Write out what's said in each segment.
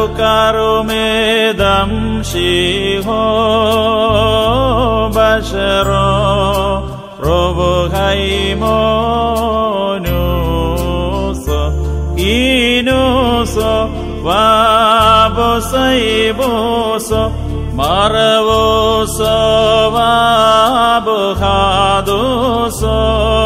كرمدم شيهو بشرو ربو هيمونوسو إنوسو وابو سيبوسو مرവോസോ വാബുഹാദോസോ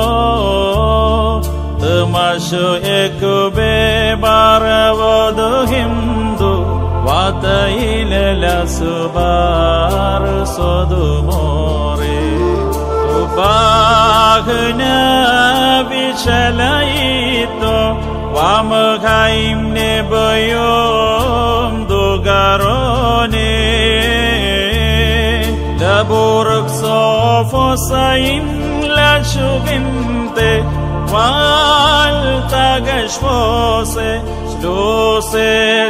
തമശു എകുബെ ബാരവദു ഹിന്ദു വാതയില സുബാർ സോദു മോറെ തുബാഹന വിശലയിത്തോ വാമഖൈം നെബയോം ദുഗറോനെ لبورك صوفو ساين لا شوغنتي والتاقش فوسي شلوسي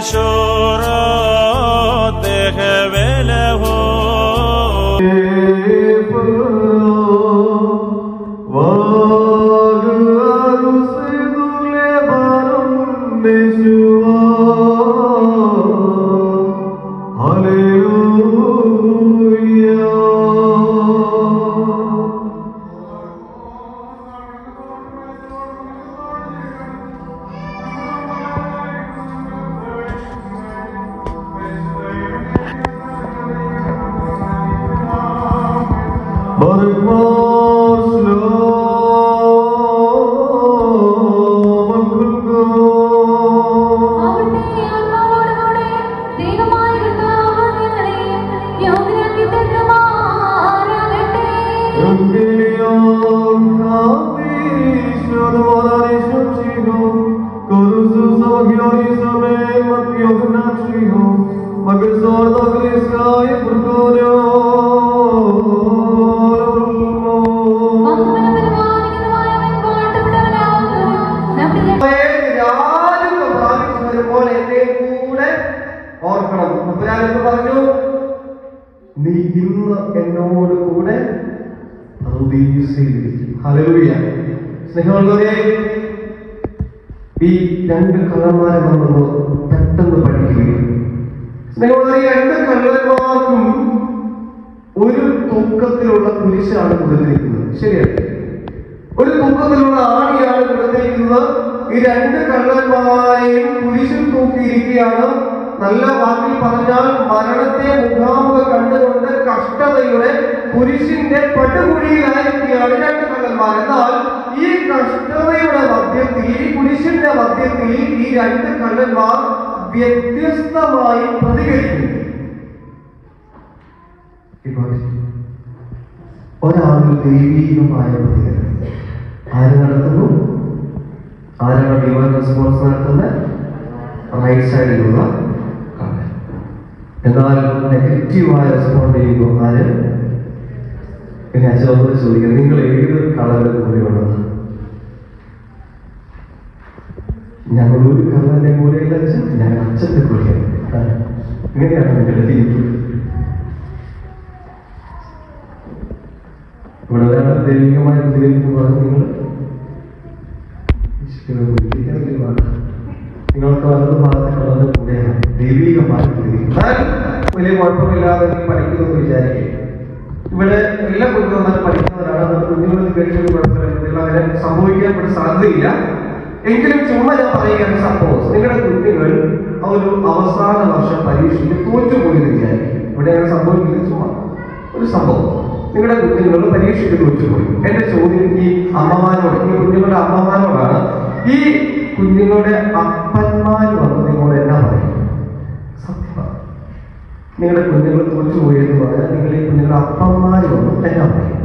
شوروتي خبله അവിടുത്തെ ആത്മാവോടുകൂടെ ദൈവമായ കർത്താവ് നിങ്ങളെ യോഗ്യരാക്കി തീർക്കുമാറാകട്ടെ. ബഹുബലപരമാനിക്കുന്നവൻ വാഴ്ത്തപ്പെട്ടവനാകുന്നു. നമ്മുടെ രാജത്വം പ്രാപിച്ചു വരുമ്പോൾ എന്നെ കൂടെ ഓർക്കണം അപ്പൊ ഞാനിപ്പോ പറഞ്ഞു നീ ഇന്ന് എന്നോട് കൂടെ പ്രതീക്ഷയിലിരിക്കും. ഹല്ലേലൂയ. സ്നേഹമുള്ളവരെ ഈ രണ്ട് കള്ളന്മാരെ നമ്മൾ പെട്ടെന്ന് പഠിക്കുകയും സ്നേഹമുള്ളവരെ ഈ രണ്ട് കള്ളന്മാർക്കും ഒരു തൂക്കത്തിലുള്ള കുരിശാണ് കൊടുത്തിരിക്കുന്നത് ശരിയല്ലേ ഒരു തൂക്കത്തിലുള്ള ആണിയാണ് കൊടുത്തിരിക്കുന്നത് ഈ രണ്ട് കള്ളന്മാരെയും കുരിശിൽ തൂക്കിയിരിക്കുകയാണ് നല്ല വാക്കിൽ പറഞ്ഞാൽ മരണത്തെ മുഖാമുഖം കണ്ടുകൊണ്ട് കഷ്ടതയുടെ കുരിശിന്റെ പടുകുഴിയിലായിരിക്കുകയാണ് രണ്ട് കള്ളന്മാർ എന്നാൽ ഈ കഷ്ടതയുടെ മധ്യത്തിൽ ഈ കുരിശിന്റെ മധ്യത്തിൽ ഈ രണ്ട് കള്ളന്മാർ വ്യത്യസ്തമായി പ്രതികരിക്കുന്നു ഇപ്പോൾ ഒരാളിൽ ദൈവീകമായ പ്രതികരണം ആര് നടത്തുന്നു ആരാണ് ഡിവൈൻ റെസ്പോൺസ് നടത്തുന്നത് റൈറ്റ് സൈഡിലുള്ള കള്ളൻ എന്നാൽ നെഗറ്റീവായ റെസ്പോണ്ട് ചെയ്യുന്നു ആര് പിന്നെ അച്ഛനോട് ചോദിക്കുന്നത് നിങ്ങൾ ഏത് കളറിന്റെ കൂടെയുള്ളത് ഞങ്ങൾ ഒരു കളറിന്റെ കൂടെയല്ല അച്ഛൻ ഞങ്ങൾ അച്ഛന്റെ കൂടെയാണ് ആ, ഇങ്ങനെയാണ് നിങ്ങളുടെ തിരിക്കുന്നത് ഇവിടെ ഒരാൾ ദൈവികമായി പ്രതികരിക്കുമ്പോൾ നിങ്ങൾ നിങ്ങൾക്ക് വലത് ഭാഗത്തുള്ളത് കൂടെയാണ് ദൈവികമായി പ്രതികരിക്കുന്നത് എന്നാൽ വലിയ കുഴപ്പമില്ലാതെ നീ പഠിക്കുന്നു വിചാരിക്കുക ഇവിടെ എല്ലാ കുട്ടികളും നന്നായി പഠിക്കുന്നവരാണ് നമ്മുടെ കുഞ്ഞുങ്ങൾ കേട്ടത് കുഴപ്പമില്ല അങ്ങനെ സംഭവിക്കാൻ ഒരു സാധ്യതയില്ല എങ്കിലും ചുമ്മാ ഞാൻ പറയുകയാണ് സപ്പോസ് നിങ്ങളുടെ കുട്ടികൾ ആ ഒരു അവസാന വർഷം പരീക്ഷയ്ക്ക് തോറ്റുപോയി വിചാരിക്കും ഇവിടെ അങ്ങനെ സംഭവിക്കില്ല ചുമ്മാ ഒരു സംഭവം നിങ്ങളുടെ കുഞ്ഞുങ്ങൾ പരീക്ഷയ്ക്ക് തോറ്റുപോയി എന്റെ ചോദ്യം ഈ അമ്മമാരോട് ഈ കുഞ്ഞുങ്ങളുടെ അമ്മമാരോടാണ് ഈ കുഞ്ഞുങ്ങളുടെ അപ്പന്മാർ വന്ന് നിങ്ങളോട് എന്നാ പറയും സത്യമാണ് നിങ്ങളുടെ കുഞ്ഞുങ്ങൾ തോറ്റുപോയി എന്ന് പറഞ്ഞാൽ നിങ്ങൾ ഈ കുഞ്ഞുങ്ങളുടെ അപ്പന്മാർ വന്ന് എന്നാ പറയും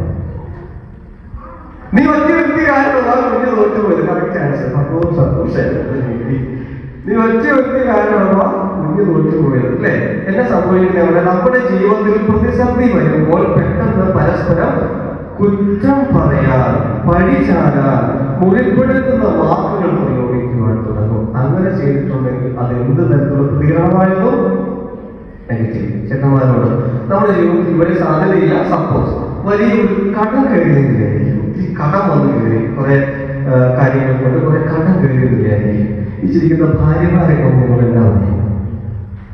നീ ഒറ്റ വ്യക്തി കാരണം ആ കുഞ്ഞ് തോറ്റുപോയത് കറക്റ്റ് ആൻസർ സന്തോഷം സന്തോഷമായിരുന്നു നീ ഒറ്റ വ്യക്തി കാരണമാണോ കുഞ്ഞ് തോറ്റുപോയത് അല്ലേ എന്നെ സംഭവിക്കുന്നത് അവിടെ നമ്മുടെ ജീവിതത്തിൽ പ്രതിസന്ധി വരുമ്പോൾ പെട്ടെന്ന് പരസ്പരം കുറ്റം പറയാൻ പഴിചാരാൻ മുറിപ്പെടുത്തുന്ന വാക്കുകൾ പ്രയോഗിക്കുവാൻ തുടങ്ങും അങ്ങനെ ചെയ്തിട്ടുണ്ടെങ്കിൽ അത് എന്ത് തരത്തിലുള്ള പ്രതികരണമായിരുന്നു നെഗറ്റീവ് ചേട്ടന്മാരോട് നമ്മുടെ ജീവിതത്തിൽ ഇവിടെ സാധ്യതയില്ല സപ്പോസ് വലിയൊരു കടം കയറിയെന്നില്ലായിരിക്കും ഈ കടം വന്നു കയറി കുറെ ആ, കാര്യങ്ങൾ കൊണ്ട് കുറെ കടം കയറിയെന്നില്ലായിരിക്കും ഈ ചിരിക്കുന്ന ഭാര്യമാരെ കൊണ്ട് നിങ്ങൾ എന്താ പറയും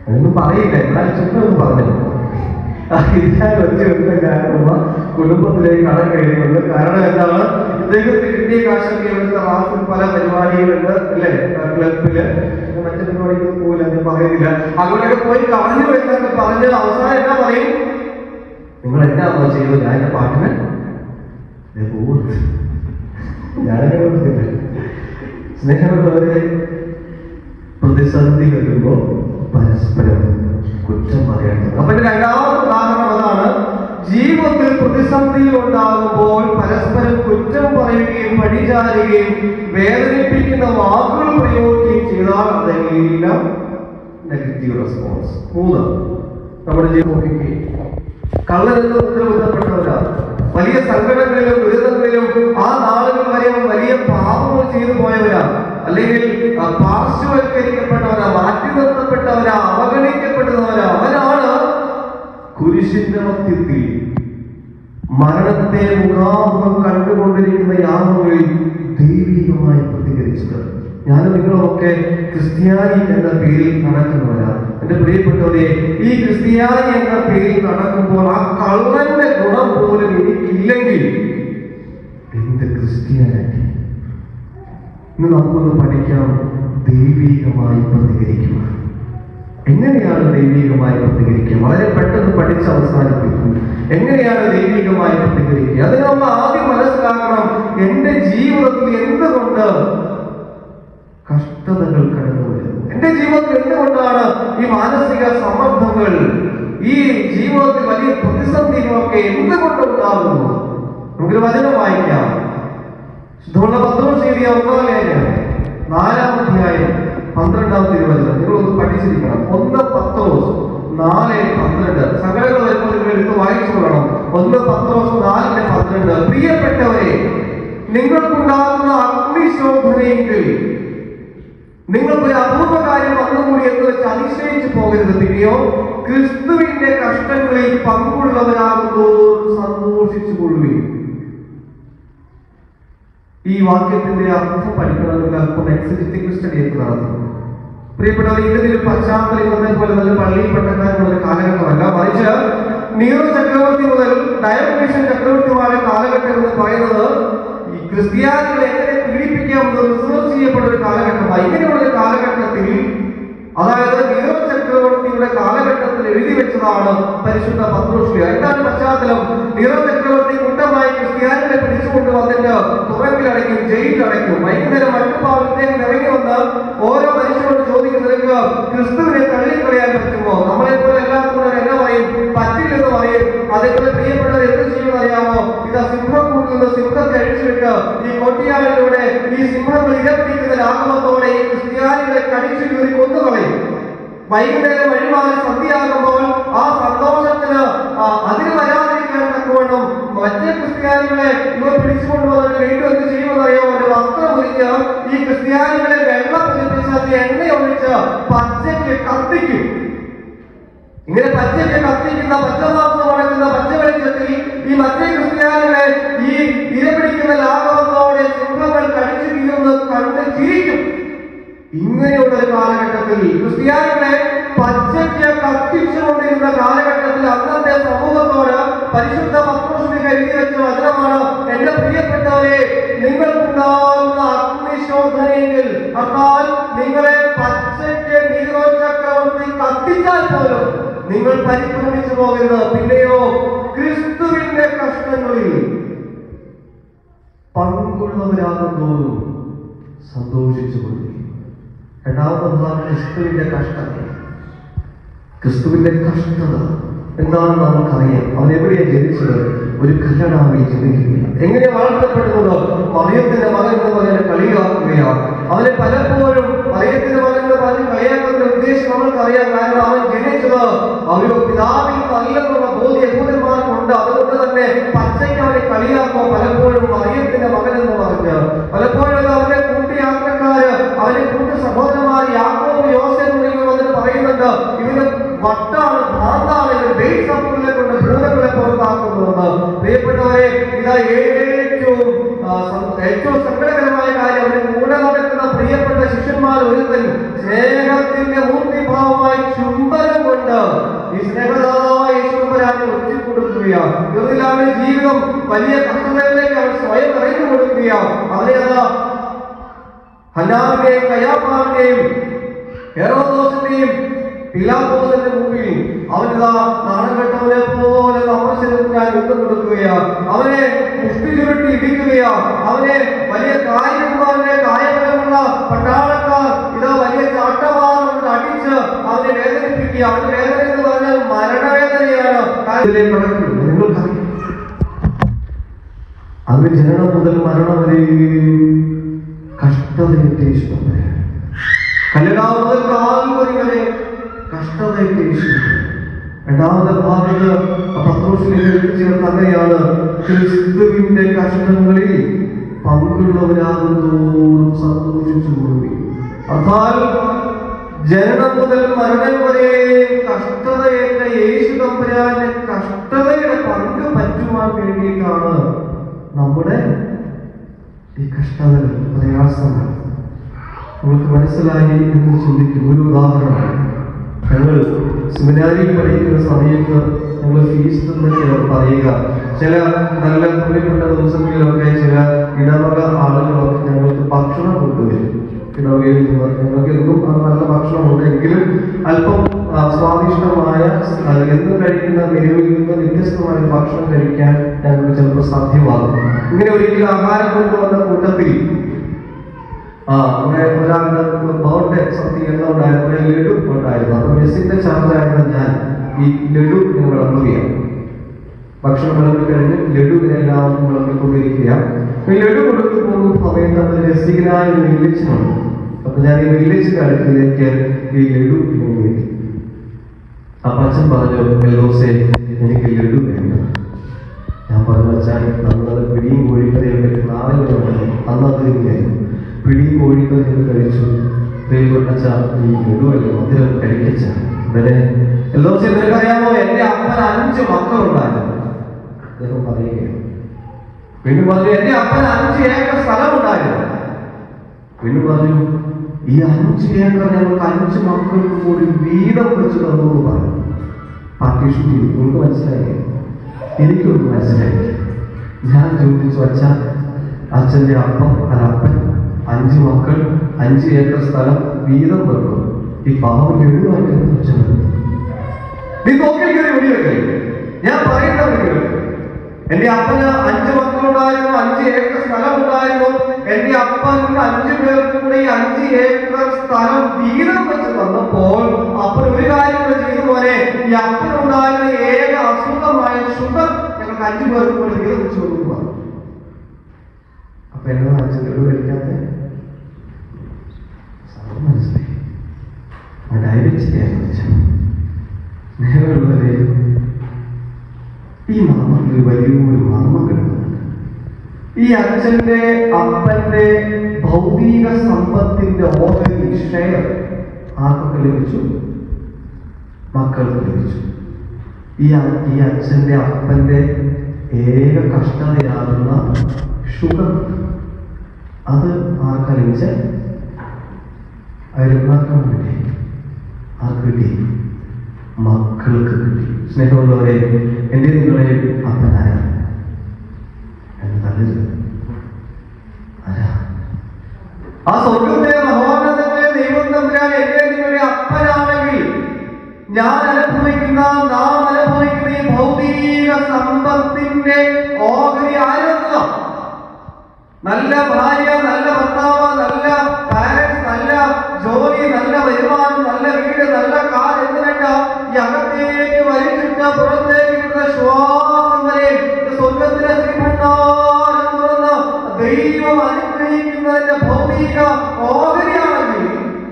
ഒന്നും പറയില്ല എന്നാൽ ചുറ്റൊന്നും പറഞ്ഞു ഞാൻ ഒറ്റ ഒറ്റ കാരണം കുടുംബത്തിലേക്ക് കടം കഴിയുന്നുണ്ട് കാരണം എന്താണ് ഇദ്ദേഹത്തിന് കിട്ടിയ കാശൊക്കെ ഇവിടുത്തെ റാഫിൽ പല പരിപാടികളുണ്ട് അല്ലേ ക്ലബില് മറ്റു പരിപാടികൾ പോലും അത് പറയുന്നില്ല അങ്ങോട്ടൊക്കെ പോയി കളഞ്ഞു എന്നൊക്കെ പറഞ്ഞ് അവസാനം എന്നാ പറയും നിങ്ങൾ എന്നാണോ ചെയ്തത് ഞാൻ എന്റെ പാട്ടിന് ദേ പോകുന്നു. ഞാനങ്ങനെ കൊടുത്തില്ല സ്നേഹമുള്ളവരെ പ്രതിസന്ധി വരുമ്പോ പരസ്പരം കുറ്റം പറയണം അപ്പൊ എന്റെ രണ്ടാമത്തെ ഉദാഹരണം അതാണ് ജീവിതത്തിൽ പ്രതിസന്ധികൾ ഉണ്ടാകുമ്പോൾ പരസ്പരം കുറ്റം പറയുകയും പഴിചാരുകയും വേദനിപ്പിക്കുന്ന വാക്കുകൾ പ്രയോഗിക്കുകയും ചെയ്താൽ അതെല്ലാം നെഗറ്റീവ് റെസ്പോൺസ് മൂന്ന് നമ്മുടെ ജീവിതം കള്ളനെന്ന് ഉത്തരവിധപ്പെട്ടവരാണ് വലിയ സങ്കടങ്ങളിലും ദുരിതങ്ങളിലും ആ നാളുകൾ വരെ വലിയ പാപങ്ങൾ ചെയ്തു പോയവരാണ് അല്ലെങ്കിൽ ആ, പാർശ്വവൽക്കരിക്കപ്പെട്ടവരാ മാറ്റി നിർത്തപ്പെട്ടവരാ അവഗണിക്കപ്പെടുന്നവരാ അവരാണ് കുരിശിന്റെ മധ്യത്തിൽ മരണത്തെ മുഖാമുഖം കണ്ടുകൊണ്ടിരിക്കുന്ന യാതൊരു ദൈവികമായി പ്രതികരിച്ചത് ഞാനും നിങ്ങളുമൊക്കെ ക്രിസ്ത്യാനി എന്ന പേരിൽ നടക്കുന്നവരാണ് എന്റെ പ്രിയപ്പെട്ടവരെ ഈ ക്രിസ്ത്യാനി എന്ന പേരിൽ നടക്കുമ്പോൾ ആ കള്ളന്റെ ഗുണം പോലും എനിക്കില്ലെങ്കിൽ എന്ത് ക്രിസ്ത്യാനിറ്റി ഇന്ന് നമുക്കൊന്ന് പഠിക്കാം ദൈവികമായി പ്രതികരിക്കുക എങ്ങനെയാണ് ദൈവികമായി പ്രതികരിക്കുക വളരെ പെട്ടെന്ന് പഠിച്ച് അവസാനിപ്പിക്കും എങ്ങനെയാണ് ദൈവികമായി പ്രതികരിക്കുക അതിന് നമ്മൾ ആദ്യം മനസ്സിലാക്കണം എന്റെ ജീവിതത്തിൽ എന്തുകൊണ്ട് കഷ്ടതകൾ കടന്നു വരുന്നു എന്റെ ജീവിതത്തിൽ എന്തുകൊണ്ടാണ് ഈ മാനസിക സമ്മർദ്ദങ്ങൾ ഈ ജീവിതത്തിൽ വലിയ പ്രതിസന്ധികളൊക്കെ എന്തുകൊണ്ടുണ്ടാകുന്നു നമുക്കൊരു വചനം വായിക്കാം ശുദ്ധമുള്ള പത്രോസ് എഴുതിയ ഒന്നാം ലേഖനം നാലാം അധ്യായം പന്ത്രണ്ടാം തിരുവചനം നിങ്ങളൊന്ന് പഠിച്ചിരിക്കണം ഒന്ന് പത്രോസ് നാല് പന്ത്രണ്ട് സകലങ്ങൾ വരുമ്പോൾ നിങ്ങൾ എടുത്ത് വായിച്ചു കൊള്ളണം ഒന്ന് പത്രോസ് നാലിന്റെ പന്ത്രണ്ട് പ്രിയപ്പെട്ടവരെ നിങ്ങൾക്കുണ്ടാകുന്ന അഗ്നിശോധനയെങ്കിൽ നിങ്ങൾക്ക് ഒരു അപൂർവ കാര്യം വന്നുകൂടി എന്ന് വെച്ച് അതിശയിച്ചു പോകരുത് പിന്നെയോ ക്രിസ്തുവിന്റെ കഷ്ടങ്ങളിൽ പങ്കുള്ളവരാകുന്നു സന്തോഷിച്ചു കൊള്ളുകയും ഈ വാക്യത്തിന്റെ അർത്ഥം പഠിക്കണമെങ്കിൽ അല്പം എക്സിറ്റിംഗ് സ്റ്റഡി ഒക്കെ നടത്തും പ്രിയപ്പെട്ടവർ ഇതിൽ പശ്ചാത്തലം ഇന്നത്തെ പോലെ നല്ല പള്ളിയിൽ പെട്ടക്കാരുള്ള ഒരു കാലഘട്ടമല്ല മറിച്ച് നീറോ ചക്രവർത്തി മുതൽ ഡയറക്ടേഷൻ ചക്രവർത്തിമാരുടെ കാലഘട്ടം എന്ന് പറയുന്നത് ഈ ക്രിസ്ത്യാനികളെ എങ്ങനെ പീഡിപ്പിക്കാമെന്ന് റിസർച്ച് ചെയ്യപ്പെട്ട ഒരു കാലഘട്ടമാണ് ഇങ്ങനെയുള്ള ഒരു കാലഘട്ടത്തിൽ അതായത് നീറോ ചക്രവർത്തിയുടെ കാലഘട്ടത്തിൽ എഴുതി വെച്ചതാണ് പരിശുദ്ധ പത്രോഷ്യ എന്താണ് പശ്ചാത്തലം നീറോ ചക്രവർത്തി കൂട്ടമായി ക്രിസ്ത്യാനികളെ പിടിച്ചുകൊണ്ട് വന്നിട്ട് തുറങ്കിലടയ്ക്കും ജയിലിലടയ്ക്കും വൈകുന്നേരം മട്ടുപാവത്തേക്ക് ഇറങ്ങി വന്ന് ഓരോ മനുഷ്യരോട് ചോദിക്കും നിനക്ക് ക്രിസ്തുവിനെ തള്ളിക്കളയാൻ പറ്റുമോ നമ്മളെ പോലെ എല്ലാവർക്കും എന്നാ പറയും പറ്റില്ലെന്ന് പറയും അതേപോലെ പ്രിയപ്പെട്ടവർ എന്ത് ചെയ്യുമെന്ന് അറിയാമോ ഇതാ സിംഹക്കൂട്ടിൽ നിന്ന് സിംഹത്തെ അഴിച്ചുവിട്ട് ഈ കൊട്ടിയാളിലൂടെ ഈ സിംഹങ്ങൾ ഇരപ്പിടിക്കുന്ന ലാഘവത്തോടെ ഈ ക്രിസ്ത്യാനികളെ കടിച്ചു കീറി കൊന്നുകളയും വൈകുന്നേരം വഴിമാറി സന്ധ്യയാകുമ്പോൾ ആ സന്തോഷത്തിന് ആ, അതിന് വരാതിരിക്കാൻ തക്കവണ്ണം മറ്റേ ക്രിസ്ത്യാനികളെ ഇവർ പിടിച്ചുകൊണ്ട് വന്നിട്ട് വീണ്ടും എന്ത് ചെയ്യുമെന്നറിയോ ഒരു വസ്ത്രം ഒഴിച്ച് ഈ ക്രിസ്ത്യാനികളെ വെള്ളം പുതിപ്പിച്ച് അതിൽ എണ്ണ ഒഴിച്ച് പച്ചയ്ക്ക് കത്തിക്കും ഇങ്ങനെ പച്ചയ്ക്ക് കത്തിക്കുന്ന പച്ചമാംസം അടക്കുന്ന പച്ച വെളിച്ചത്തിൽ ഈ മറ്റേ ക്രിസ്ത്യാനികളെ ഈ ഇരപിടിക്കുന്ന ലാഘവത്തോടെ സിംഹങ്ങൾ കടിച്ചു വീഴുന്നത് കണ്ട് ചിരിക്കും ഇങ്ങനെയുള്ള ഒരു കാലഘട്ടത്തിൽ ക്രിസ്ത്യാനികളെ പച്ചയ്ക്ക് കത്തിച്ചുകൊണ്ടിരുന്ന കാലഘട്ടത്തിൽ അന്നത്തെ സമൂഹത്തോട് പരിശുദ്ധ പത്രോഷ്ണി എഴുതി വെച്ച വചനമാണ് എന്റെ പ്രിയപ്പെട്ടവരെ നിങ്ങൾക്കുണ്ടാകുന്ന അഗ്നിശോധനയെങ്കിൽ എന്നാൽ നിങ്ങളെ പച്ചയ്ക്ക് നീരോ ചക്രവർത്തി കത്തിച്ചാൽ പോലും നിങ്ങൾ പരിഭ്രമിച്ചു പോകരുത് പിന്നെയോ ക്രിസ്തുവിന്റെ കഷ്ടങ്ങളിൽ പങ്കുള്ളവരാകുന്നതോറും സന്തോഷിച്ചു കൊള്ളുകയും രണ്ടാമതാണ് ക്രിസ്തുവിന്റെ കഷ്ടത ക്രിസ്തുവിന്റെ കഷ്ടത എന്താണെന്ന് നമുക്കറിയാം അവൻ എവിടെയാണ് ജനിച്ചത് ഒരു കല്ലടാവിൽ ജനിക്കുകയാണ് എങ്ങനെ വളർത്തപ്പെടുന്നത് മറിയത്തിന്റെ മകൻ എന്ന് പറഞ്ഞാൽ കളിയാക്കുകയാണ് അവനെ പലപ്പോഴും മറിയത്തിന്റെ മകൻ എന്ന് പറഞ്ഞ് കളിയാക്കുന്ന ഉദ്ദേശം നമ്മൾക്കറിയാം കാരണം അവൻ ജനിച്ചത് ഒരു പിതാവിൽ നല്ലെന്നുള്ള ബോധ്യ യഹൂദന്മാർക്കുണ്ട് അതുകൊണ്ട് തന്നെ പച്ചയ്ക്ക് അവനെ കളിയാക്കുമ്പോൾ പലപ്പോഴും മറിയത്തിന്റെ മകൻ എന്ന് പറഞ്ഞ് പലപ്പോഴും അത് അവന്റെ കൂട്ടുയാത്രക്കാര് അവന്റെ കൂട്ടു സഹോദരന്മാർ യാക്കോബ് യോസേഫ് തുടങ്ങിയവർ വന്നിട്ട് പറയുന്നുണ്ട് ഇവന് വട്ടാണ് ഭ്രാന്താണ് ഇവൻ ബെയ്റ്റ് സപ്പുകളെ കൊണ്ട് ഭൂതങ്ങളെ പുറത്താക്കുന്നുവെന്ന് പ്രിയപ്പെട്ടവരെ ഇതാ ഏറ്റവും ആ, സം- ഏറ്റവും സങ്കടകരമായ കാര്യം ഹന്നാവിന്റെയും കയാപ്പാവിന്റെയും ഹെറോദോസിന്റെയും പിലാത്തോസിന്റെ മുമ്പിൽ അവനിതാ നാണം കെട്ടവനെ പോലെ നമസ്കരിക്കാൻ യുദ്ധം കൊടുക്കുകയാ അവനെ മുഷ്ടി ചുരുട്ടി ഇടിക്കുകയാ അവനെ വലിയ കായകുമാരനെ കായബലമുള്ള പട്ടാളക്കാർ ഇതാ വലിയ ചാട്ടവാറം കൊണ്ട് അടിച്ച് അവനെ വേദനിപ്പിക്കുക അവന്റെ വേദന എന്ന് പറഞ്ഞാൽ മരണവേദനയാണ് ഇതിലേക്ക് കടക്കുന്നത് നിങ്ങൾക്കറിയാം അത് ജനനം മുതൽ മരണം വരെ കഷ്ടതയേറ്റ ഈശ്വരനെ കല്യാണം മുതൽ കാൽവരി വരെ കഷ്ടതയേറ്റ ഈശ്വരൻ രണ്ടാമത്തെ ഭാഗത്ത് പത്രോസിനെ ചേർന്ന് അങ്ങനെയാണ് ക്രിസ്തുവിന്റെ കഷ്ടങ്ങളിൽ പങ്കുള്ളവരാകുന്നതോറും സന്തോഷിച്ചു കൊടുക്കും അർത്ഥാൽ ജനനം മുതൽ മരണം വരെ കഷ്ടതയേറ്റ യേശു തമ്പുരാന്റെ കഷ്ടതയുടെ പങ്ക് പറ്റുവാൻ വേണ്ടിയിട്ടാണ് നമ്മുടെ ഈ കഷ്ടതകൾ പ്രയാസങ്ങൾ നമുക്ക് മനസ്സിലായി എന്ന് ചിന്തിക്കും ഒരു ഉദാഹരണം ഞങ്ങൾ സെമിനാരിയിൽ പഠിക്കുന്ന സമയത്ത് ഞങ്ങൾ ഫീസ് എന്നൊക്കെ പറയുക ചില നല്ല പുണ്യപ്പെട്ട ദിവസങ്ങളിലൊക്കെ ചില ഇടവക ആളുകളൊക്കെ ഞങ്ങൾക്ക് ഭക്ഷണം കൊണ്ടുവരും ഇടവകയിൽ നിന്ന് ഞങ്ങൾക്ക് എന്നും അത് നല്ല ഭക്ഷണമുണ്ട് എങ്കിലും അല്പം ആ, സ്വാദിഷ്ടമായ ആ, എന്നും കഴിക്കുന്ന മെനുവിൽ നിന്ന് വ്യത്യസ്തമായ ഒരു ഭക്ഷണം കഴിക്കാൻ ഞങ്ങൾക്ക് ചിലപ്പോൾ സാധ്യമാകും ഇങ്ങനെ ഒരിക്കലും ആഹാരം കൊണ്ടുവന്ന കൂട്ടത്തിൽ ആ ഇവിടെ ഒരാളുടെ ബർത്ത്ഡേ സംതിങ് എന്തോ ഉണ്ടായിരുന്നു ഒരു ലഡു ഉണ്ടായിരുന്നു അപ്പൊ മെസ്സിന്റെ ചാർജായിരുന്ന ഞാൻ ഈ ലഡു ഇങ്ങനെ വിളമ്പുകയാണ് ഭക്ഷണം വിളമ്പി കഴിഞ്ഞ് ലഡു ഇങ്ങനെ എല്ലാവർക്കും വിളമ്പിക്കൊണ്ടിരിക്കുകയാണ് ഈ ലഡു കൊടുത്തു പോകുന്ന സമയത്ത് അത് രസികനായ ഒരു വില്ലേജിനുണ്ട് അപ്പൊ ഞാൻ ഈ വില്ലേജിന്റെ അടുക്കിലേക്ക് ഈ ലഡു ഇങ്ങനെ നീട്ടി അപ്പൊ അച്ഛൻ പറഞ്ഞു എല്ലോസേ എനിക്ക് ലഡു വേണ്ട ഞാൻ പറഞ്ഞു വെച്ചാൽ നമ്മൾ പിടിയും കോഴിക്കറിയൊക്കെ നാളെ അന്നത് ഇല്ലായിരുന്നു പിടിയും കോഴിക്കറിയൊക്കെ കഴിച്ചു പ്രിയപ്പെട്ട ഈ ലഡുവല്ലേ മധുരം കഴിക്കച്ച ഇവരെ എല്ലോ നിനക്കറിയാമോ എന്റെ അപ്പൻ അഞ്ച് മക്കളുണ്ടായിരുന്നു അദ്ദേഹം പറയുകയാണ് വീണ്ടും പറഞ്ഞു എന്റെ അപ്പൻ അഞ്ച് ഏക്കർ സ്ഥലമുണ്ടായിരുന്നു വീണ്ടും പറഞ്ഞു ഈ അഞ്ച് ഏക്കർ ഞങ്ങൾക്ക് അഞ്ച് മക്കൾക്ക് കൂടി വീതം വെച്ച് തന്നു എന്ന് പറഞ്ഞു പാർട്ടീഷൻ ചെയ്തു നിങ്ങൾക്ക് മനസ്സിലായി എനിക്കൊന്നും മനസ്സിലായി ഞാൻ ചോദിച്ചു അച്ഛ അച്ഛന്റെ അപ്പം അല്ല അപ്പൻ അഞ്ച് മക്കൾ അഞ്ച് ഏക്കർ സ്ഥലം വീതം വെക്കും ഈ പാവം എഴുതുവാൻ അച്ഛൻ നീ നോക്കിയിരിക്കുന്ന വെടിവെക്കൽ ഞാൻ പറയുന്നത് കേൾക്ക്. എന്റെ അപ്പന് അഞ്ച് മക്കളുണ്ടായിരുന്നു അഞ്ച് ഏക്കർ സ്ഥലം ഉണ്ടായിരുന്നു എന്റെ അപ്പൻ അഞ്ചു പേർക്ക് കൂടെ ഈ അഞ്ച് ഏക്കർ സ്ഥലം വീതം വെച്ച് തന്നപ്പോൾ അപ്പൻ ഒരു കാര്യം കൂടെ ചെയ്തു പോലെ ഈ അപ്പനുണ്ടായിരുന്ന ഏക അസുഖമായ ഷുഗർ ഞങ്ങൾക്ക് അഞ്ചു പേർക്ക് കൂടെ വീതം വെച്ച് കൊടുക്കുക അപ്പൊ എന്നോട് അഞ്ചു പേര് കഴിക്കാത്ത സംഭവം മനസ്സിലായി ഡയബറ്റിസ് ആയിരുന്നു സ്നേഹമുള്ളവരെ ഈ മർമ്മത്തിൽ വലിയൊരു മർമ്മം കിടക്കുന്നുണ്ട് ഈ അച്ഛന്റെ അപ്പന്റെ ഭൗതിക സമ്പത്തിന്റെ ഓഹരി ഷെയർ ആർക്കൊക്കെ ലഭിച്ചു മക്കൾക്ക് ലഭിച്ചു ഈ അ- ഈ അച്ഛന്റെ അപ്പന്റെ ഏക കഷ്ടതയാകുന്ന ഷുഗർ അത് ആർക്കാ ലഭിച്ച അയൽക്കാർക്കാണ് കിട്ടി ആർക്ക് കിട്ടി മക്കൾക്ക് കിട്ടി സ്നേഹമുള്ളവരെ എൻ്റെ നിങ്ങളെ അപ്പനായ എന്ന് നല്ലത് ആരാ ആ സ്വർഗത്തിലെ മഹോന്നതങ്ങളെ ദൈവം തമ്പുരാൻ എന്റെ നിങ്ങളുടെ അപ്പനാണെങ്കിൽ ഞാൻ അനുഭവിക്കുന്ന നാം അനുഭവിക്കുന്ന ഈ ഭൗതിക സമ്പത്തിന്റെ ഓഹരി ആരെന്ന നല്ല ഭാര്യ നല്ല ഭർത്താവ് നല്ല പാരന്റ്സ് നല്ല ജോലി നല്ല വരുമാനം നല്ല വീട് നല്ല കാർ എന്ന് വേണ്ട ഈ അകത്തേക്ക് വലിച്ചിട്ട് പുറത്തേക്ക് വിടുന്ന ശ്വാസം വരെ ഇത് സ്വർഗത്തിലെ ശ്രീഭണ്ഡാരം തുറന്ന് ദൈവം അനുഗ്രഹിക്കുന്നതിന്റെ ഭൗതിക ഓഹരിയാണെങ്കിൽ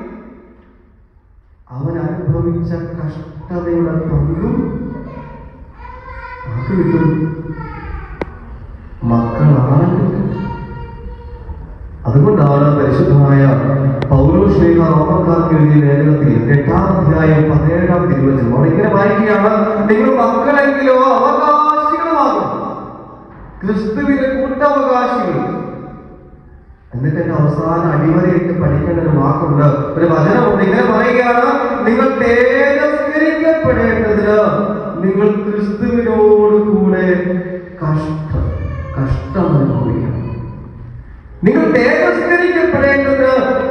അവൻ അനുഭവിച്ച കഷ്ടതയുടെ പങ്കും ആർക്ക് കിട്ടും മക്കളാണെങ്കിൽ കിട്ടും അതുകൊണ്ടാണ് പരിശുദ്ധമായ പൗരോശ്രീക റോമക്കാർക്ക് എഴുതിയ ലേഖനത്തിൽ എട്ടാം അധ്യായം പതിനേഴാം തിരുവചനം അവിടെ ഇങ്ങനെ വായിക്കുകയാണ് നിങ്ങൾ മക്കളെങ്കിലോ അവകാശികളുമാകും ക്രിസ്തുവിന്റെ കൂട്ടവകാശികൾ എന്നിട്ട് എന്റെ അവസാന അടിവരയിട്ട് പഠിക്കേണ്ട ഒരു വാക്കുണ്ട് ഒരു വചനമുണ്ട് ഇങ്ങനെ പറയുകയാണ് നിങ്ങൾ തേജസ്കരിക്കപ്പെടേണ്ടതിന് നിങ്ങൾ ക്രിസ്തുവിനോട് കൂടെ കഷ്ടം കഷ്ടം അനുഭവിക്കണം നിങ്ങൾ തേജസ്കരിക്കപ്പെടേണ്ടത്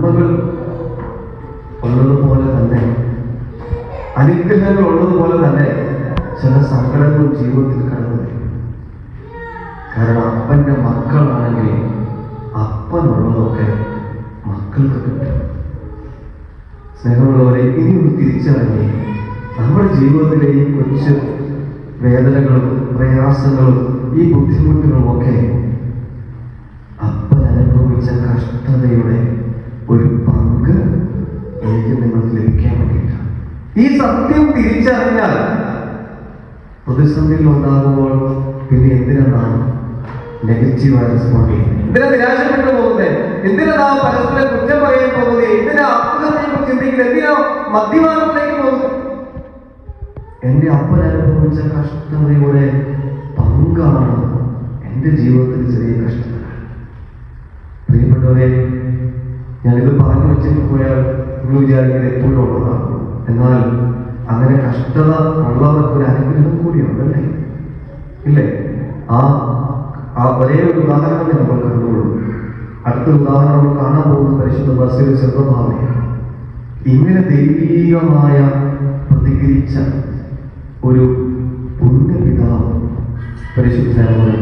നന്മകൾ ഉള്ളതുപോലെ തന്നെ അനുഗ്രഹങ്ങൾ ഉള്ളതുപോലെ തന്നെ ചില സങ്കടങ്ങളും ജീവിതത്തിൽ കടന്നു വരും കാരണം അപ്പന്റെ മക്കളാണെങ്കിൽ അപ്പനുള്ളതൊക്കെ മക്കൾക്ക് കിട്ടും സ്നേഹമുള്ളവരെ ഇനി ഒന്ന് തിരിച്ചറിഞ്ഞ് നമ്മുടെ ജീവിതത്തിലെ ഈ കൊച്ചു വേദനകളും പ്രയാസങ്ങളും ഈ ബുദ്ധിമുട്ടുകളും ഒക്കെ അപ്പൻ അനുഭവിച്ച കഷ്ടതയുടെ ഒരു പങ്ക് എനിക്ക് നിങ്ങൾക്ക് ലഭിക്കാൻ വേണ്ടിയിട്ടാണ് ഈ സത്യം തിരിച്ചറിഞ്ഞാൽ പ്രതിസന്ധികൾ ഉണ്ടാകുമ്പോൾ പിന്നെ എന്തിനാണ് നെഗറ്റീവായി റെസ്പോണ്ട് ചെയ്യുന്നത് എന്തിനാ നിരാശപ്പെട്ടു പോകുന്നത് എന്തിനാ നാം പരസ്പരം കുറ്റം പറയാൻ പോകുന്നത് എന്തിനാ ആത്മഹത്യയെ കുറിച്ച് ചിന്തിക്കുന്നത് എന്തിനാ മദ്യപാനത്തിലേക്ക് പോകുന്നത് എന്റെ അപ്പൻ അനുഭവിച്ച കഷ്ടതയുടെ പങ്കാണ് എന്റെ ജീവിതത്തിൽ ചെറിയ കഷ്ടതകൾ പ്രിയപ്പെട്ടവരെ ഞാനിത് പറഞ്ഞു വെച്ചിട്ട് പോയാൽ നിങ്ങൾ വിചാരിക്കുന്നത് എപ്പോഴും ഉള്ളതാണ് എന്നാൽ അങ്ങനെ കഷ്ടത ഉള്ളവർക്ക് ഒരു അനുഗ്രഹം കൂടിയുണ്ടല്ലേ ഇല്ലേ ആ ആ ഒരേ ഒരു ഉദാഹരണമേ നമ്മൾ കണ്ടുള്ളൂ അടുത്ത ഉദാഹരണം നമ്മൾ കാണാൻ പോകുന്ന പരിശുദ്ധ ബസ്സിൽ ചെറുതഭാവയാണ് ഇങ്ങനെ ദൈവീകമായ പ്രതികരിച്ച ഒരു പുണ്യപിതാവ് പരിശുദ്ധനായ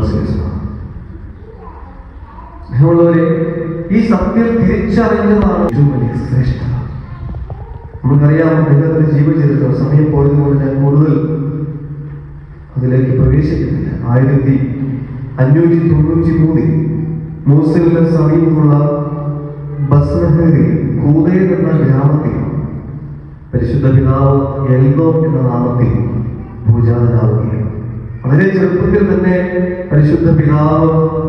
സ്നേഹമുള്ളവരെ ഈ സത്യം തിരിച്ചറിഞ്ഞതാണ് ഏറ്റവും വലിയ ശ്രേഷ്ഠത നമുക്കറിയാം അദ്ദേഹത്തിന്റെ ജീവചരിത്രം സമയം പോയതുകൊണ്ട് ഞാൻ കൂടുതൽ അതിലേക്ക് പ്രവേശിക്കുന്നില്ല ആയിരത്തി അഞ്ഞൂറ്റി തൊണ്ണൂറ്റി മൂന്നിൽ മൂസലിന് സമീപമുള്ള ബസ്രഹയിൽ കൂതയിൽ എന്ന ഗ്രാമത്തിൽ പരിശുദ്ധ പിതാവ് എൽദോ എന്ന നാമത്തിൽ പൂജാതനാവുകയാണ് വളരെ ചെറുപ്പത്തിൽ തന്നെ പരിശുദ്ധ പിതാവ്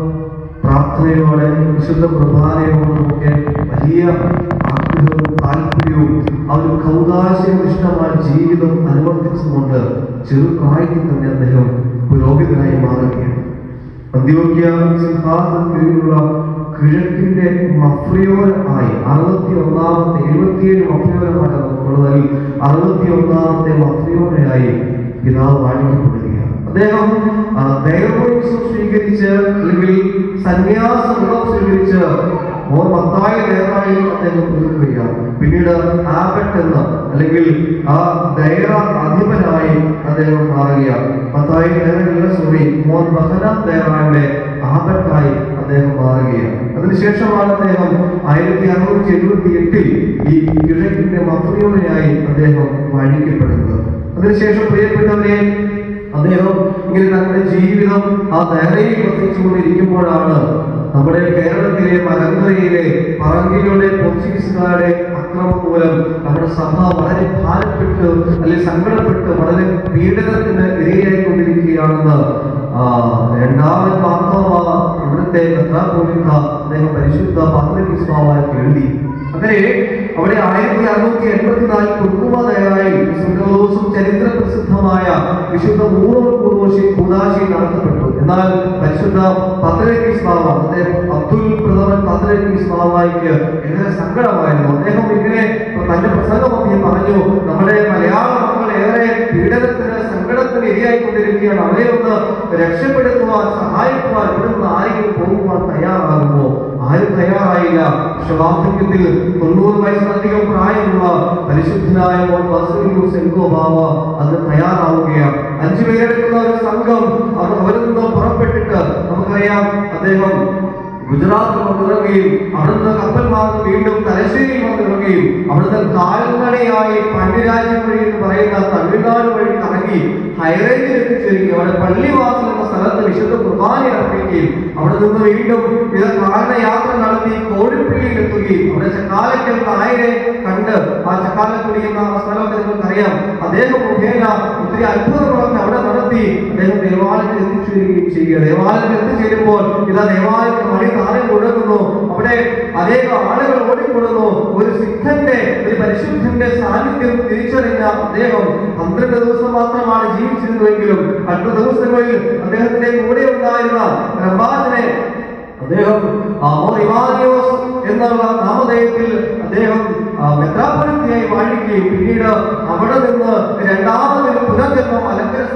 പ്രാർത്ഥനയോടെ വിശുദ്ധ കുർബാനയോടും ഒക്കെ വലിയ ആഗ്രഹവും താല്പര്യവും ആ ഒരു കൗതാശനിഷ്ഠമായ ജീവിതം അനുവർത്തിച്ചുകൊണ്ട് ചെറുപ്രായത്തിൽ തന്നെ അദ്ദേഹം പുരോഹിതനായി മാറുകയാണ് അന്ത്യോക്യ സിംഹാസനത്തിലുള്ള കിഴക്കിന്റെ മഫ്രിയോര ആയി അറുപത്തി ഒന്നാമത്തെ എഴുപത്തിയേഴ് മഫ്രിയോരമാണ് നമുക്കുള്ളതിൽ അറുപത്തി ഒന്നാമത്തെ മഫ്രിയോരയായി പിതാവ് വാഴിക്കപ്പെടുകയാണ് അദ്ദേഹം ആ, ദൈവോത്സവം സ്വീകരിച്ച് അല്ലെങ്കിൽ സന്യാസമുഖം സ്വീകരിച്ച് മോർ മത്തായി ദേവായി അദ്ദേഹം ഒരുക്കുകയാണ് പിന്നീട് ആബട്ട് എന്ന അല്ലെങ്കിൽ ആ ദൈവ അധിപനായി അദ്ദേഹം മാറുകയാണ് മത്തായി ദേവനുള്ള സോറി മോർ മഹന ദേവായുടെ ആബട്ടായി അദ്ദേഹം മാറുകയാണ് അതിനുശേഷമാണ് അദ്ദേഹം ആയിരത്തി അറുന്നൂറ്റി എഴുപത്തി എട്ടിൽ ഈ കിഴക്കിന്റെ മഫ്രിയോനായി അദ്ദേഹം വാഴിക്കപ്പെടുന്നത് അതിനുശേഷം പ്രിയപ്പെട്ടവരെ അദ്ദേഹം ഇങ്ങനെ തങ്ങളുടെ ജീവിതം ആ ധൈര്യം വർദ്ധിച്ചുകൊണ്ടിരിക്കുമ്പോഴാണ് നമ്മുടെ കേരളത്തിലെ മലങ്കരയിലെ പറങ്കിയുടെ പോർച്ചുഗീസുകാരുടെ അക്രമം മൂലം നമ്മുടെ സഭ വളരെ ഭാരപ്പെട്ട് അല്ലെങ്കിൽ സങ്കടപ്പെട്ട് വളരെ പീഡനത്തിന് ഇരയായിക്കൊണ്ടിരിക്കുകയാണെന്ന് ആ, രണ്ടാമൻ മാർത്തോമ ഇവിടുത്തെ മെത്രാപ്പോലിത്ത അദ്ദേഹം പരിശുദ്ധ പാത്രകിസ്മാവാക്കി എഴുതി അങ്ങനെ അവിടെ ആയിരത്തി അറുന്നൂറ്റി എൺപത്തിനാലിൽ കുർക്കുമതയായി സുന്ദരദോസും ചരിത്ര പ്രസിദ്ധമായ വിശുദ്ധ മൂന്നൂർ കൂടോശി കൂടാശി നടത്തപ്പെട്ടു എന്നാൽ പരിശുദ്ധ പത്രകിസ്മാവ് അദ്ദേഹം അബ്ദുൽ പ്രഥമൻ പത്രകിസ്മാവായിക്ക് ഏറെ സങ്കടമായിരുന്നു അദ്ദേഹം ഇങ്ങനെ തന്റെ പ്രസംഗമൊക്കെ പറഞ്ഞു നമ്മുടെ മലയാള മക്കൾ ഏറെ പീഡനത്തിന് സങ്കടത്തിന് ഇരയായിക്കൊണ്ടിരിക്കുകയാണ് അവരെ ഒന്ന് രക്ഷപ്പെടുത്തുവാൻ സഹായിക്കുവാൻ ഇവിടെ നിന്ന് ആരെങ്കിലും പോകുവാൻ തയ്യാറാകുമോ ആരും തയ്യാറായില്ല പക്ഷെ വാർദ്ധക്യത്തിൽ തൊണ്ണൂറ് വയസ്സിലധികം പ്രായമുള്ള പരിശുദ്ധനായ മോൻ ബസൂലിയൂസ് എൻകോ ബാവ അത് തയ്യാറാവുകയാണ് അഞ്ചു പേരെടുക്കുന്ന ഒരു സംഘം അവർ അവരിൽ നിന്ന് പുറപ്പെട്ടിട്ട് നമുക്കറിയാം അദ്ദേഹം ഗുജറാത്തിൽ വന്നിറങ്ങുകയും അവിടുന്ന് കപ്പൽ മാർഗം വീണ്ടും തലശ്ശേരിയിൽ വന്നിറങ്ങുകയും അവിടുന്ന് കാൽനടയായി പണ്ഡിരാജ്യം വഴി എന്ന് പറയുന്ന തമിഴ്നാട് വഴി കറങ്ങി ഹൈറേഞ്ചിൽ എത്തിച്ചേരുകയും അവിടെ പള്ളിവാസൽ എന്ന സ്ഥലത്ത് വിശുദ്ധ കുർബാന അർപ്പിക്കുകയും അവിടെ നിന്ന് വീണ്ടും ഇത് കാരണ യാത്ര നടത്തി കോഴിപ്പള്ളിയിൽ എത്തുകയും അവിടെ ചക്കാലക്കൽ നായരെ കണ്ട് ആ ചക്കാലക്കുടി എന്ന ആ സ്ഥലമൊക്കെ നിങ്ങൾക്കറിയാം അദ്ദേഹം മുഖേന ഒത്തിരി അത്ഭുതങ്ങളൊക്കെ അവിടെ നടത്തി അദ്ദേഹം ദേവാലയത്തിൽ എത്തിച്ചേരുകയും ചെയ്യുക ദേവാലയത്തിൽ എത്തിച്ചേരുമ്പോൾ ഇതാ ദേവാലയത്തിൽ മണി താരം കൊടുക്കുന്നു അവിടെ അനേകം ആളുകൾ ഓടിക്കൊടുന്നു ഒരു സിദ്ധന്റെ ഒരു പരിശുദ്ധന്റെ സാന്നിധ്യം തിരിച്ചറിഞ്ഞ അദ്ദേഹം പന്ത്രണ്ട് ദിവസം മാത്രമാണ് ജീവിച്ചിരുന്നുവെങ്കിലും അടുത്ത ദിവസങ്ങളിൽ അദ്ദേഹത്തിന്റെ കൂടെ ഉണ്ടായിരുന്ന റംബാജനെ അദ്ദേഹം ആ, മോർ ഇവാനിയോസ് എന്നുള്ള നാമധേയത്തിൽ അദ്ദേഹം ആ, മെത്രാപ്പൊലിത്തയായി വാഴിക്കുകയും പിന്നീട് അവിടെ നിന്ന് രണ്ടാമതൊരു പുനർജന്മം അലങ്കര സഭയ്ക്ക് ഉണ്ടാകുകയും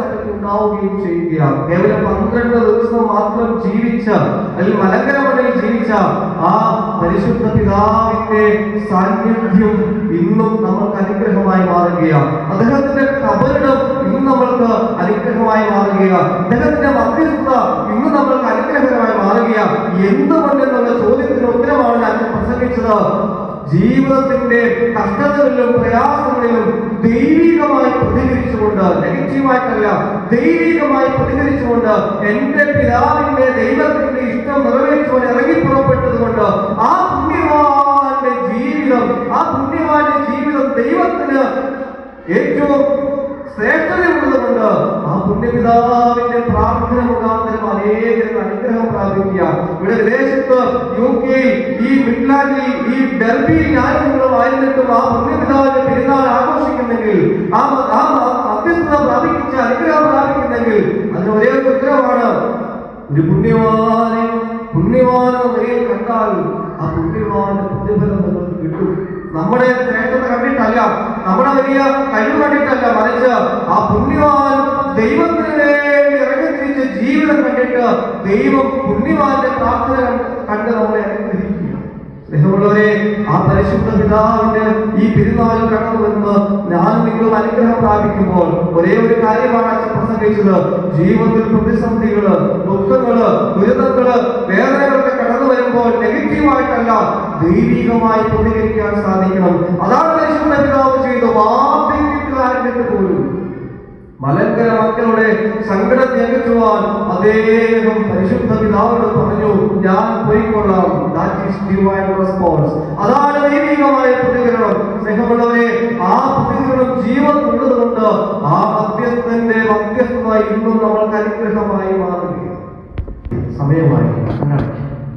ഉണ്ടാവുകയും ചെയ്യുക കേവലം പന്ത്രണ്ട് ദിവസം മാത്രം ജീവിച്ച അല്ലെങ്കിൽ മലങ്കര മണ്ണിൽ ജീവിച്ച ആ പരിശുദ്ധ പിതാവിന്റെ സാന്നിധ്യം ഇന്നും നമ്മൾക്ക് അനുഗ്രഹമായി മാറുകയാണ് അദ്ദേഹത്തിന്റെ കബറിടം ഇന്നും നമ്മൾക്ക് അനുഗ്രഹമായി മാറുകയാണ് അദ്ദേഹത്തിന്റെ മധ്യസ്ഥത ഇന്ന് നമ്മൾക്ക് അനുഗ്രഹകരമായി മാറുകയാണ് എന്തുകൊണ്ടെന്നുള്ള ചോദ്യത്തിന് ഉത്തരമാണ് ഞാൻ പ്രസംഗിച്ചത് ജീവിതത്തിന്റെ കഷ്ടതകളിലും പ്രയാസങ്ങളിലും ദൈവികമായി പ്രതികരിച്ചുകൊണ്ട് നെഗറ്റീവായിട്ടല്ല ദൈവികമായി പ്രതികരിച്ചുകൊണ്ട് എന്റെ പിതാവിന്റെ ദൈവത്തിന്റെ ഇഷ്ടം നിറവേറ്റുവാൻ ഇറങ്ങി പുറപ്പെട്ടതുകൊണ്ട് ആ പുണ്യവാന്റെ ജീവിതം ആ പുണ്യവാന്റെ ജീവിതം ദൈവത്തിന് ഏറ്റവും ശ്രേഷ്ഠതയുള്ളതുകൊണ്ട് ആ പുണ്യപിതാവിന്റെ പ്രാർത്ഥന മുഖാന്തരം അനേകം അനുഗ്രഹം പ്രാപിക്കുക ഇവിടെ വിദേശത്ത് യു കെയിൽ ഈ മിഡ്ലാൻഡിൽ ഈ ഡൽഹിയിൽ ഞാനും നിങ്ങളും ആയിരുന്നിട്ടും ആ പുണ്യപിതാവിന്റെ പെരുന്നാൾ ആഘോഷിക്കുന്നെങ്കിൽ ആ ആ മധ്യസ്ഥത പ്രാപിച്ച അനുഗ്രഹം പ്രാപിക്കുന്നെങ്കിൽ അതിന് ഒരേ ഒരു ഉത്തരവാണ് ഒരു പുണ്യവാനെ പുണ്യവാന നിലയിൽ കണ്ടാൽ ആ പുണ്യവാന്റെ പ്രതിഫലം നിങ്ങൾക്ക് കിട്ടും നമ്മുടെ ശ്രേഷ്ഠത കണ്ടിട്ടല്ല നമ്മുടെ വലിയ കഴിവ് കണ്ടിട്ടല്ല മറിച്ച് ആ പുണ്യവാൻ ദൈവത്തിന് വേണ്ടി ഇറങ്ങി തിരിച്ച ജീവിതം കണ്ടിട്ട് ദൈവം പുണ്യവാന്റെ പ്രാർത്ഥന കണ്ട് കണ്ട് നമ്മളെ അനുഗ്രഹിക്കുക സ്നേഹമുള്ളവരെ ആ പരിശുദ്ധ പിതാവിന്റെ ഈ പെരുന്നാൾ കടന്നു വരുന്ന ഞാൻ നിങ്ങളും അനുഗ്രഹം പ്രാപിക്കുമ്പോൾ ഒരേ ഒരു കാര്യമാണ് അച്ഛൻ പ്രസംഗിച്ചത് ജീവിതത്തിൽ പ്രതിസന്ധികള് ദുഃഖങ്ങള് ദുരിതങ്ങള് വേദനകളൊക്കെ കടന്നു വരുമ്പോൾ നെഗറ്റീവായിട്ടല്ല ദൈവികമായി പ്രതികരിക്കാൻ സാധിക്കണം അതാണ് പരിശുദ്ധ പിതാവ് ചെയ്തത് വാർദ്ധക്യത്തിലായിരുന്നിട്ട് പോലും മലങ്കര മക്കളുടെ സങ്കടം ഞെകറ്റുവാൻ അദ്ദേഹം പരിശുദ്ധ പിതാവിനോട് പറഞ്ഞു ഞാൻ പോയിക്കൊള്ളാം ദാറ്റ് ഈസ് ഡിവൈൻ റെസ്പോൺസ് അതാണ് ദൈവികമായ പ്രതികരണം സ്നേഹമുള്ളവരെ ആ പ്രതികരണം ജീവനുള്ളത് കൊണ്ട് ആ മധ്യസ്ഥന്റെ മധ്യസ്ഥത ഇന്നും നമ്മൾക്ക് അനുഗ്രഹമായി മാറുകയാണ് സമയമായി കണ്ണടയ്ക്ക്.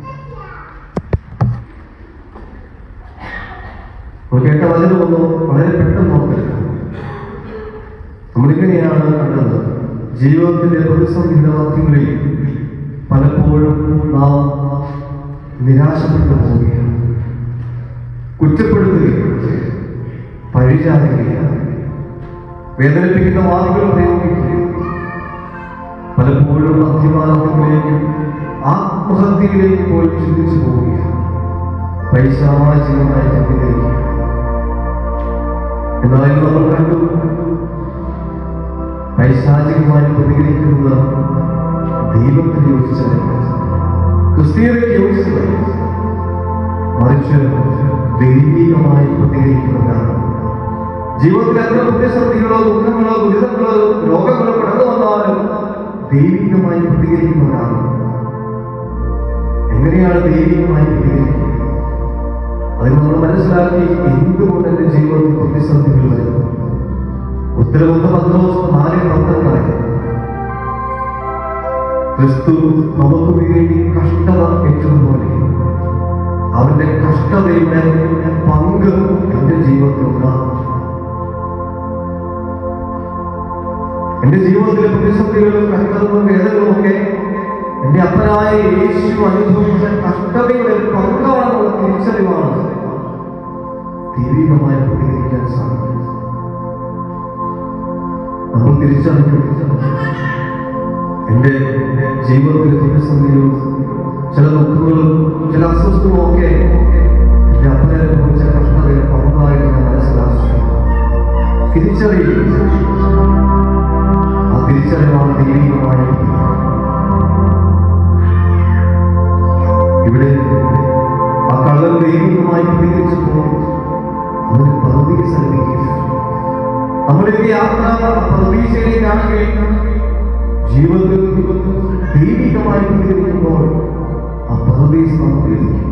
നമ്മൾ കേട്ട വചനമൊന്നും വളരെ പെട്ടെന്ന് നോക്കരുത് നമ്മളിങ്ങനെയാണ് കണ്ടത് ജീവിതത്തിന്റെ പ്രതിസന്ധിയുടെ മധ്യങ്ങളിൽ പലപ്പോഴും നാം നിരാശപ്പെട്ടു പോവുകയാണ് കുറ്റപ്പെടുത്തുകയാണ് പഴിചാരുകയാണ് വേദനിപ്പിക്കുന്ന വാക്കുകൾ പ്രയോഗിക്കുകയാണ് പലപ്പോഴും അധിമാനത്തിലേക്കും ആത്മഹത്യയിലേക്ക് പോലും ചിന്തിച്ചു പോവുകയാണ് പൈശാചികമായ ചിന്തയിലേക്ക് എന്നാൽ ഇന്ന് നമ്മൾ കണ്ടു പൈശാചികമായി പ്രതികരിക്കുന്നത് ദൈവത്തിന് യോജിച്ചതല്ല ക്രിസ്തീയതയ്ക്ക് യോജിച്ചതല്ല മറിച്ച് ദൈവികമായി പ്രതികരിക്കുന്നവരാണ് ജീവിതത്തിൽ എത്ര പ്രതിസന്ധികളോ ദുഃഖങ്ങളോ ദുരിതങ്ങളോ രോഗങ്ങളോ കടന്നു വന്നാലും ദൈവികമായി പ്രതികരിക്കുന്നവരാണ് എങ്ങനെയാണ് ദൈവികമായി പ്രതികരിക്കുന്നത് അതിന് നമ്മൾ മനസ്സിലാക്കി എന്തുകൊണ്ട് എന്റെ ജീവിതത്തിൽ പ്രതിസന്ധികൾ വരുന്നു ഉത്തരവൊന്ന് പത്രോസ് നാല് പന്ത്രണ്ട് ക്രിസ്തു നമുക്ക് വേണ്ടി കഷ്ടത ഏറ്റതുപോലെ അവന്റെ കഷ്ടതയുടെ പങ്ക് എന്റെ ജീവിതത്തിൽ ഉണ്ടാകും എന്റെ ജീവിതത്തിലെ പ്രതിസന്ധികളും കഷ്ടതകളും വേദനകളും ഒക്കെ എന്റെ അപ്പനായ യേശു അനുഭവിച്ച കഷ്ടതയുടെ ഒരു പങ്കാണെന്നുള്ള തിരിച്ചറിവാണ് ദൈവികമായി പ്രതികരിക്കാൻ സാധിക്കും നമ്മൾ തിരിച്ചറിഞ്ഞു എന്റെ ജീവിതത്തിലെ പ്രതിസന്ധികളും ചില ദുഃഖങ്ങളും ചില അസ്വസ്ഥവും ഒക്കെ എന്റെ അപ്പനെ അനുഭവിച്ച കഷ്ടതയുടെ പങ്കായിട്ട് ഞാൻ മനസ്സിലാക്കി തിരിച്ചറിയുക ആ തിരിച്ചറിവാണ് ദൈവികമായ ഇവിടെ ആ കള്ളൻ ദൈവികമായി പ്രതികരിച്ചപ്പോൾ അവന് പറുദീസ ലഭിക്കും നമ്മുടെ ഈ യാത്ര പ്രതീക്ഷയിലേക്കാണെങ്കിൽ ജീവിതത്തിൽ ദൈവികമായി പ്രതികരിക്കുമ്പോൾ ആ പറുദീസ നമുക്ക് ലഭിക്കും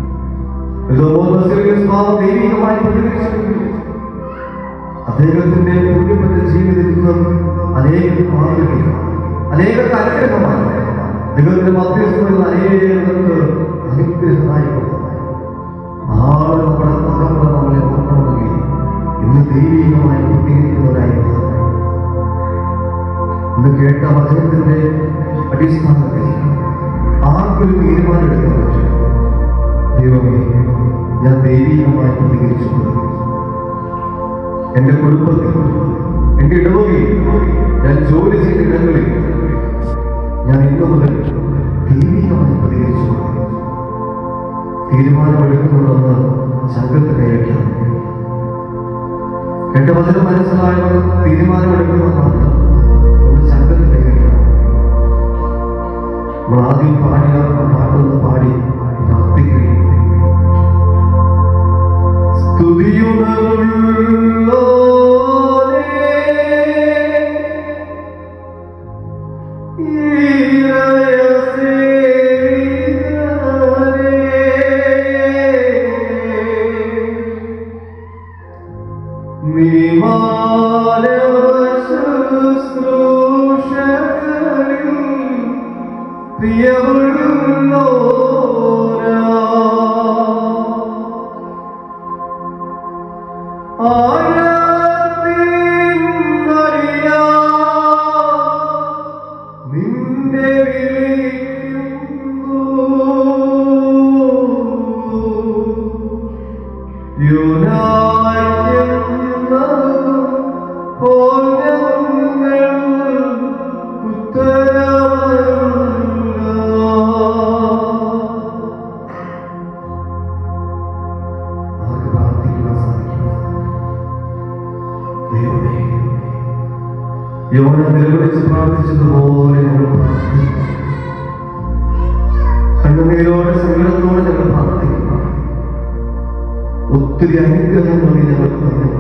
ദൈവികമായി പ്രതികരിച്ചിട്ടുണ്ട് അദ്ദേഹത്തിന്റെ പുണ്യപ്പെട്ട ജീവിതത്തിൽ നിന്നും അനേകം മാതൃകയാണ് അനേകർക്ക് അനുഗ്രഹമാണ് ദൈവത്തിന്റെ മധ്യസ്ഥതയിൽ അനേകർക്ക് അനുഗ്രഹമായി നാളെ നമ്മുടെ തലമുറ നമ്മളെ നോക്കണമെങ്കിൽ ഇന്ന് ദൈവികമായി പ്രതികരിക്കുന്നവരായി മാറണം. ഇന്ന് കേട്ട വചനത്തിന്റെ അടിസ്ഥാനത്തിൽ ആർക്കൊരു തീരുമാനമെടുക്കാൻ പറ്റും ദൈവമേ ഞാൻ ദൈവികമായി പ്രതികരിച്ചു എന്റെ കുടുംബത്തിൽ എന്റെ ഇടവകയിൽ ഞാൻ ജോലി ചെയ്ത ഇടങ്ങളിൽ ഞാൻ ഇന്നു മുതൽ ദൈവികമായി പ്രതികരിച്ചു തീരുമാനമെടുക്കുന്നുണ്ടെന്ന് സംഘത്തെ കൈവയ്ക്കാം എന്റെ വചനം മനസ്സിലായവർ തീരുമാനമെടുക്കുന്നത് മാത്രം ഒന്ന് സംഘത്തെ കൈവയ്ക്കാം നമ്മൾ ആദ്യം പാടിയ പാട്ടൊന്ന് പാടി പ്രാർത്ഥിക്കുകയും സ്തുതിയുണരുള്ളോരേ നിന്റെ യോന നിലവിളിച്ച് പ്രാർത്ഥിച്ചതുപോലെ ഞങ്ങൾ പ്രാർത്ഥിക്കുന്നു കണ്ണുനീരോടെ സങ്കടത്തോടെ ഞങ്ങൾ പ്രാർത്ഥിക്കുന്നു ഒത്തിരി അനുഗ്രഹങ്ങൾ നീ ഞങ്ങൾക്ക് തന്നു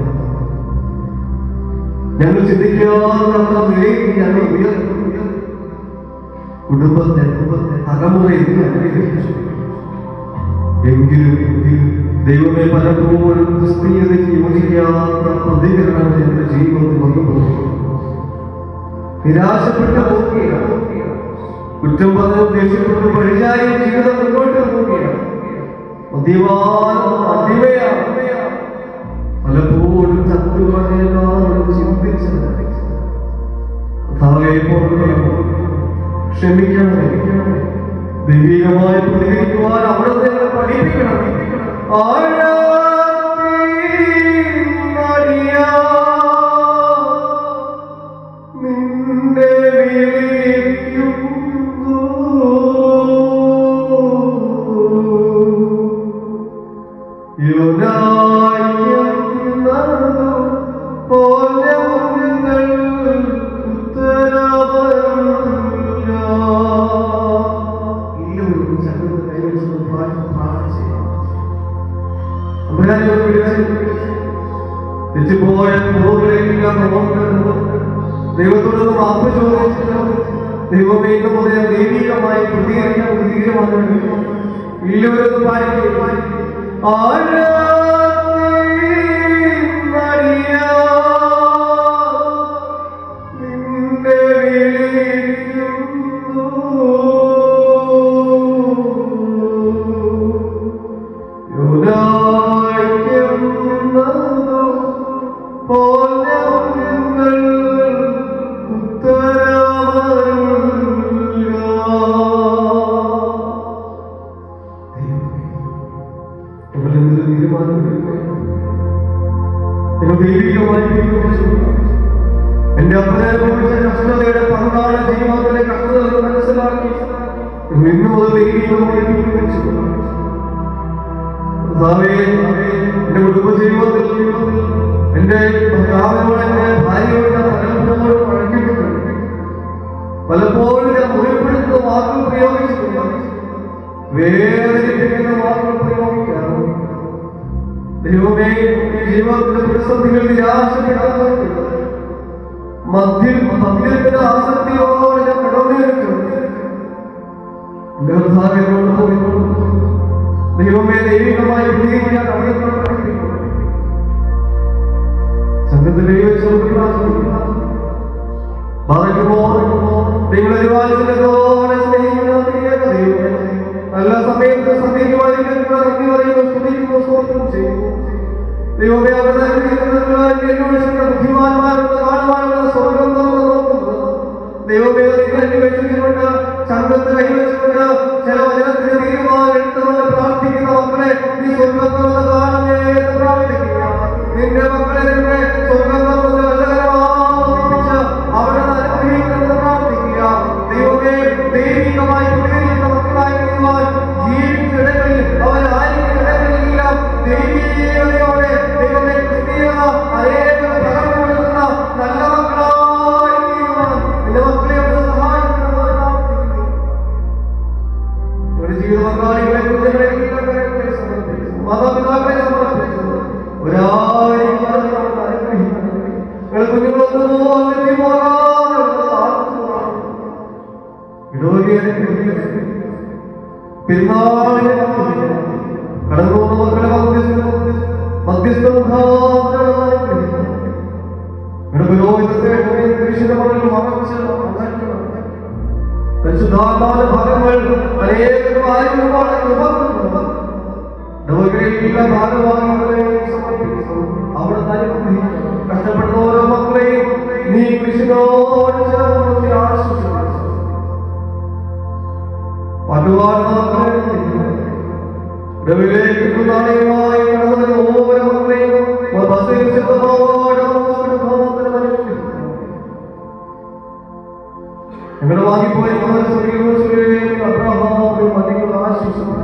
ഞങ്ങൾ ചിന്തിക്കാത്ത നിലയിൽ നീ ഞങ്ങൾ ഉയർന്നു കുടുംബത്തെ തലമുറയിൽ നീ അനുഗ്രഹിച്ചു എങ്കിലും ദൈവമെ പലപ്പോഴും ക്രിസ്തീയതയ്ക്ക് യോജിക്കാത്ത പ്രതികരണങ്ങൾ എന്റെ ജീവിതത്തിൽ വന്നുപോകും നിരാശപ്പെട്ട പോവുകയാണ് കുറ്റം പറഞ്ഞു ദേഷ്യപ്പെട്ടു പഴിഞ്ഞായി ജീവിതം മുന്നോട്ട് പോവുകയാണ് മദ്യപാനം അടിമയാണ് പലപ്പോഴും ചത്തുകളെല്ലാം ചിന്തിച്ചത് കർത്താവേ, ഇപ്പോൾ ക്ഷമിക്കണം ദൈവികമായി പ്രതികരിക്കുവാൻ അവിടെ ഞങ്ങളെ പഠിപ്പിക്കണം ആരാധിമറിയാം നിന്റെ തെറ്റിപ്പോയ പൂർവ്വരെല്ലാം ഓർക്കുന്നത് ദൈവത്തോട് മാപ്പ് ചോദിച്ചിട്ട് ദൈവമേ ഇന്ന് മുതൽ ദൈവികമായി പ്രതികരിക്കാൻ പ്രതികരിക്കാൻ എല്ലാവരും പാലിക്കും നിന്റെ വിളിക്കുന്നു എന്റെ അപ്പനെ കുറിച്ച കഷ്ടതയുടെ പങ്കാളി ജീവിതത്തിലെ കഷ്ടതകൾ മനസ്സിലാക്കി ഇന്നു മുതൽ ദൈവികമായി തീരുമാനിച്ചു കർത്താവേ, എന്റെ കുടുംബ ജീവിതത്തിൽ എന്റെ ഭർത്താവിനോട് എന്റെ ഭാര്യയോട് ഞാൻ പലപ്പോഴും വഴക്കിയിട്ടുണ്ട് പലപ്പോഴും ഞാൻ മുറിപ്പെടുത്തുന്ന വാക്കുകൾ പ്രയോഗിച്ചിട്ടുണ്ട് വേദനിപ്പിക്കുന്ന വാക്കുകൾ പ്രയോഗിക്കാറുണ്ട് ദൈവമേ ഈ ജീവിതത്തിന്റെ പ്രതിസന്ധികൾ നിരാശപ്പെടാറുണ്ട് മദ്യം മദ്യത്തിന്റെ ആസക്തിയോടെ ഞാൻ കടന്നിട്ടുണ്ട് എന്റെ കർത്താവിനോട് പോയിട്ടുണ്ട് ദൈവമേ ദൈവികമായി പ്രതികരിക്കാൻ അറിയപ്പെടാൻ പഠിപ്പിക്കുന്നു സംഘത്തിലെ ബാധിക്കുമോ നിങ്ങൾ ഒരുപാട് സ്നേഹിക്കുന്ന ദൈവമേ നല്ല സമയത്ത് സന്ധിക്കുമായിരിക്കും നന്ദി പറയുന്നു സ്തുതിക്കുന്നു സ്തോത്രം ചെയ്യുന്നു ദൈവമേ അവരുടെ അന്വേഷിക്കുന്ന ബുദ്ധിമാന്മാരെന്ന് കാണുവാനുള്ള സ്വർഗം തുറന്ന് നോക്കുന്നത് ദൈവമേ നിങ്ങൾ അന്വേഷിച്ചുകൊണ്ട് സംഘത്തെ കൈവച്ചുകൊണ്ട് ചില വചനത്തിന് തീരുമാനം എടുത്തുകൊണ്ട് പ്രാർത്ഥിക്കുന്ന മക്കളെ നീ സ്വർഗം തുറന്ന് കാണണമേ എന്ന് പ്രാർത്ഥിക്കുക നിന്റെ മക്കളെ നിന്നെ സ്വർഗം തുറന്ന് വല്ലകരമായ ദൈവികമായി പ്രതികരിക്കുന്ന മക്കളായി തീരുവാൻ ജീവിക്കുന്ന ഇടങ്ങളിൽ അവൻ ആയിരിക്കുന്ന ഇടങ്ങളിലെല്ലാം ദൈവീകതയോടെ ദൈവമേ ക്രിസ്തീയത അനേകം പകർന്നു കൊടുക്കുന്ന നല്ല മക്കളായി തീരുവാൻ എന്റെ മക്കളെ ഒന്ന് സഹായിക്കണമെന്ന് പ്രാർത്ഥിക്കുന്നു ഒരു ജീവിത പങ്കാളികളെ കുഞ്ഞുങ്ങളെ എല്ലാവരെയും സമർപ്പിച്ചു മാതാപിതാക്കളെ സമർപ്പിച്ചു ഒരാളെയും മറന്ന് നമ്മൾ അനുഗ്രഹിക്കണം നിങ്ങൾ കുഞ്ഞുങ്ങളൊന്നും പോകാതെ പോകാതെ ഇടവകയെ പെരുന്നാളിനെ കടന്നു പോകുന്ന മക്കളെ മധ്യസ്ഥ മധ്യസ്ഥ മുഖാന്തരം അനുഗ്രഹിക്കണം നിങ്ങളുടെ പുരോഹിതത്തെ കുരിശിന്റെ മുകളിൽ മറച്ച് അടയ്ക്കണം പരിശുദ്ധാത്മാവിന്റെ ഫലങ്ങൾ അനേകം ആയിരമാണ് നവഗ്രഹിക്കുന്ന ഭാഗവാഹികളെ സമർപ്പിക്കുന്നു അവിടെ അനുഗ്രഹിക്കണം കഷ്ടപ്പെടുന്ന ഓരോ മക്കളെയും നീ കൃഷിനോട് ചേർന്ന് ആശ്വസിക്കുന്നു പാട്ടുപാടുന്ന മക്കളെ ഇടവിലേക്ക് നാണയമായി കടന്നു ഓരോ മക്കളെയും ബസ്സിൽ സിദ്ധമോടെ ഞങ്ങളുടെ വാങ്ങിപ്പോയിരിക്കുന്ന സ്ത്രീകളും അബ്രഹാമും മതികൾ ആശ്വസിക്കുന്നു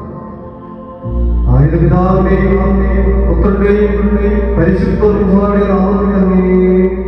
ആയുധ പിതാവിന്റെയും പുത്രന്റെയും പരിശുദ്ധ നാമത്തിൽ